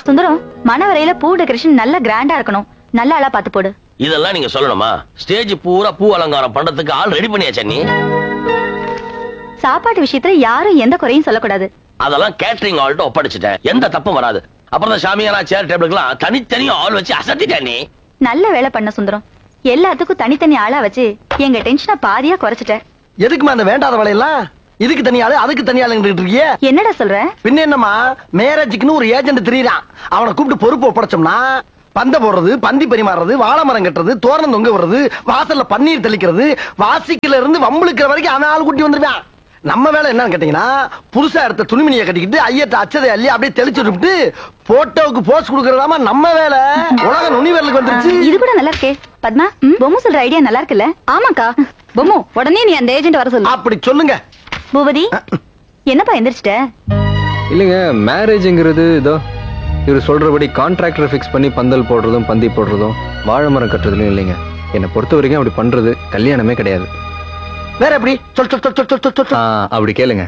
சுந்தரம் மணவரையில பூ டெக்கரேஷன் நல்ல கிராண்டா இருக்கணும் நல்ல ஆளா பாத்து போடு இதெல்லாம் நீங்க சொல்லணுமா ஸ்டேஜ் பூரா பூ அலங்காரம் பண்றதுக்கு ஆள் ரெடி பண்ணியாச்சா நீ சாப்பாட்டு விஷயத்துல யாரும் எந்த குறையும் சொல்லக்கூடாது அதெல்லாம் கேட்டரிங் ஆள்கிட்ட ஒப்படைச்சிட்டேன் எந்த தப்பும் வராது அப்புறம் இந்த சாமியானா சேர் டேபிளுக்குலாம் தனித்தனியா ஆள் வச்சு அசத்திட்டேன் நீ நல்ல வேலை பண்ண சுந்தரம் எல்லாத்துக்கும் தனித்தனி ஆளா வச்சு எங்க டென்ஷனை பாதியா குறைச்சிட்டேன் எதுக்குமா அந்த வேண்டாத வேலையெல்லாம் இதுக்கு தனியாளு அதுக்கு தனியாளுங்கிட்டு இருக்கியே என்னடா சொல்ற பின்ன என்னம்மா மேரேஜுக்குன்னு ஒரு ஏஜென்ட் திரியறான் அவனை கூப்பிட்டு பொறுப்பு ஒப்படைச்சோம்னா பந்த போடுறது பந்தி பரிமாறுறது வாழை மரம் கட்டுறது தோரணம் தொங்க விடுறது வாசல்ல பன்னீர் தெளிக்கிறது வாசிக்கல இருந்து வம்புழுக்கிற வரைக்கும் அவன் ஆள் கூட்டி வந்துருவான் நம்ம வேலை என்னன்னு கேட்டீங்கன்னா புதுசா எடுத்த துணிமணியை கட்டிக்கிட்டு ஐயத்த அச்சதை அள்ளி அப்படியே தெளிச்சு விட்டு போட்டோவுக்கு போஸ் கொடுக்கறதாமா நம்ம வேலை உலக நுனி வேலுக்கு வந்துருச்சு இது கூட நல்லா இருக்கே பத்மா பொம்மு சொல்ற ஐடியா நல்லா இருக்குல்ல ஆமாக்கா பொம்மு உடனே நீ அந்த ஏஜென்ட் வர சொல்லு அப்படி சொல்லுங்க பூபதி என்னப்பா எந்திரிச்சிட்ட இல்லைங்க மேரேஜ்ங்கிறது இதோ இவர் சொல்றபடி கான்ட்ராக்டர் ஃபிக்ஸ் பண்ணி பந்தல் போடுறதும் பந்தி போடுறதும் வாழை மரம் கட்டுறதுலையும் இல்லைங்க என்னை பொறுத்த வரைக்கும் அப்படி பண்றது கல்யாணமே கிடையாது வேற எப்படி சொல் சொல் சொல் சொல் சொல் சொல் ஆ, சொல் அப்படி கேளுங்க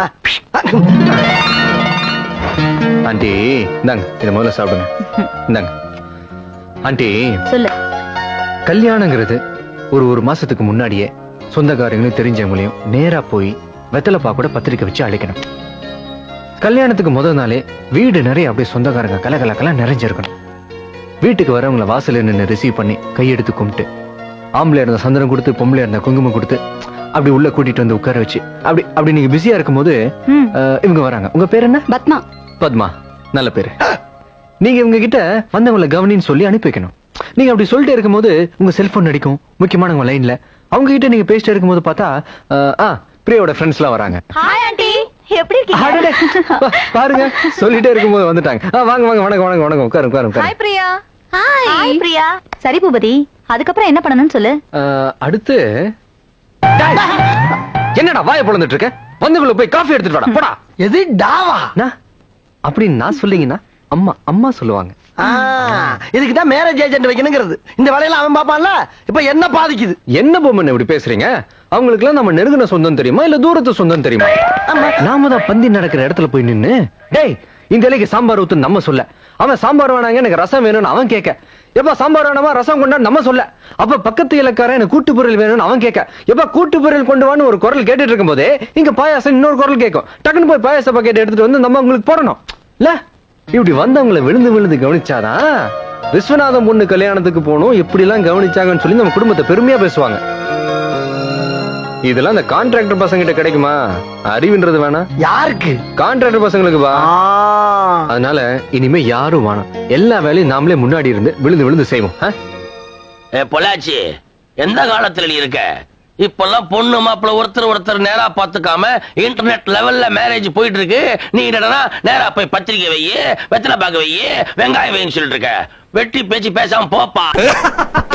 ஆண்டி இந்தாங்க இதை முதல்ல சாப்பிடுங்க இந்தாங்க ஆண்டி சொல்லு கல்யாணங்கிறது ஒரு ஒரு மாசத்துக்கு முன்னாடியே சொந்தக்காரங்களையும் தெரிஞ்சவங்களையும் நேரா போய் வெத்தலைப்பா கூட பத்திரிக்கை வச்சு அழைக்கணும் கல்யாணத்துக்கு முதல் நாளே வீடு நிறைய அப்படியே சொந்தக்காரங்க கலகலக்கெல்லாம் நிறைஞ்சிருக்கணும் வீட்டுக்கு வரவங்கள வாசல்ல நின்று ரிசீவ் பண்ணி கையெடுத்து கும்பிட்டு ஆம்பளை இருந்த சந்தனம் கொடுத்து பொம்பளை இருந்த குங்குமம் கொடுத்து அப்படி உள்ள கூட்டிட்டு வந்து உட்கார வச்சு அப்படி அப்படி நீங்க பிஸியா இருக்கும்போது ம். அஹ், இவங்க வராங்க உங்க பேர் என்ன பத்மா பத்மா நல்ல பேரு நீங்க இவங்க கிட்ட வந்தவங்கள கவனின்னு சொல்லி அனுப்பி வைக்கணும் நீங்க அப்படி சொல்லிட்டே இருக்கும்போது உங்க செல்போன் அடிக்கும் முக்கியமானவங்க லைன்ல அவங்க கிட்ட நீங்க பேசிட்டு இருக்கும்போது பார்த்தா அஹ், ஆ பிரியாவோட ஃப்ரெண்ட்ஸ் எல்லாம் வராங்க ஹாய் ஆண்டி எப்படி அடடே, இருக்கீங்க பா- பாருங்க சொல்லிட்டே இருக்கும்போது வந்துட்டாங்க ஆ, வாங்க வாங்க வணக்கம் வணக்கம் வணக்கம் உட்காரு உட்காரு உட்காரு பிரியா ஹாய் ஹாய் பிரியா சரி பூபதி அதுக்கப்புறம் என்ன பண்ணணும்னு சொல்லு அஹ், அடுத்து டேய், என்னடா வாயை பொழந்துட்டு இருக்க வந்துக்குள்ள போய் காஃபி எடுத்துட்டு வாடா போடா எது டாவா நான் அப்படின்னு நான் சொல்லிங்கன்னா அம்மா அம்மா சொல்லுவாங்க ஆ, இதுக்கு தான் மேரேஜ் ஏஜென்ட் வைக்கணுங்கிறது இந்த வேலையில அவன் பாப்பான்ல இப்ப என்ன பாதிக்குது என்ன பொம்மன் இப்படி பேசுறீங்க அவங்களுக்குலாம் நம்ம நெருங்கின சொந்தம் தெரியுமா இல்ல தூரத்து சொந்தம் தெரியுமா நாம தான் பந்தி நடக்கிற இடத்துல போய் நின்னு டேய் இந்த இலைக்கு சாம்பார் ஊத்து நம்ம சொல்ல அவன் சாம்பார் வேணாங்க எனக்கு ரசம் வேணும்னு அவன் கேட்க எப்ப சாம்பார் வேணாமா ரசம் கொண்டா நம்ம சொல்ல அப்ப பக்கத்து இலக்காரன் எனக்கு கூட்டு பொருள் வேணும்னு அவன் கேட்க எப்ப கூட்டு பொருள் கொண்டு வான்னு ஒரு குரல் கேட்டுட்டு இருக்கும் போதே இங்க பாயாசம் இன்னொரு குரல் கேட்கும் டக்குன்னு போய் பாயாச பாக்கெட் எடுத்துட்டு வந்து நம்ம உங்களுக்கு போடணும் இல்ல இப்படி வந்தவங்களை விழுந்து விழுந்து கவனிச்சாதான் விஸ்வநாதம் பொண்ணு கல்யாணத்துக்கு போகணும் எப்படி எல்லாம் கவனிச்சாங்கன்னு சொல்லி நம்ம குடும்பத்தை பெருமையா பேசுவாங்க இதெல்லாம் இந்த கான்ட்ராக்டர் பசங்க கிட்ட கிடைக்குமா அறிவுன்றது வேணாம் யாருக்கு கான்ட்ராக்டர் பசங்களுக்கு வா ஆ, அதனால இனிமே யாரும் வேணாம் எல்லா வேலையும் நாமளே முன்னாடி இருந்து விழுந்து விழுந்து செய்வோம் ஆ? ஏ பொள்ளாச்சி எந்த காலத்துல நீ இருக்க இப்பெல்லாம் பொண்ணு மாப்பிள்ள ஒருத்தர் ஒருத்தர் நேரா பாத்துக்காம இன்டர்நெட் லெவல்ல மேரேஜ் போயிட்டு இருக்கு நீ என்னடா நேரா போய் பத்திரிக்கை வை வெத்தலை பாக்க வை வெங்காயம் வைன்னு சொல்லிட்டு இருக்க வெட்டி பேச்சு பேசாம போப்பா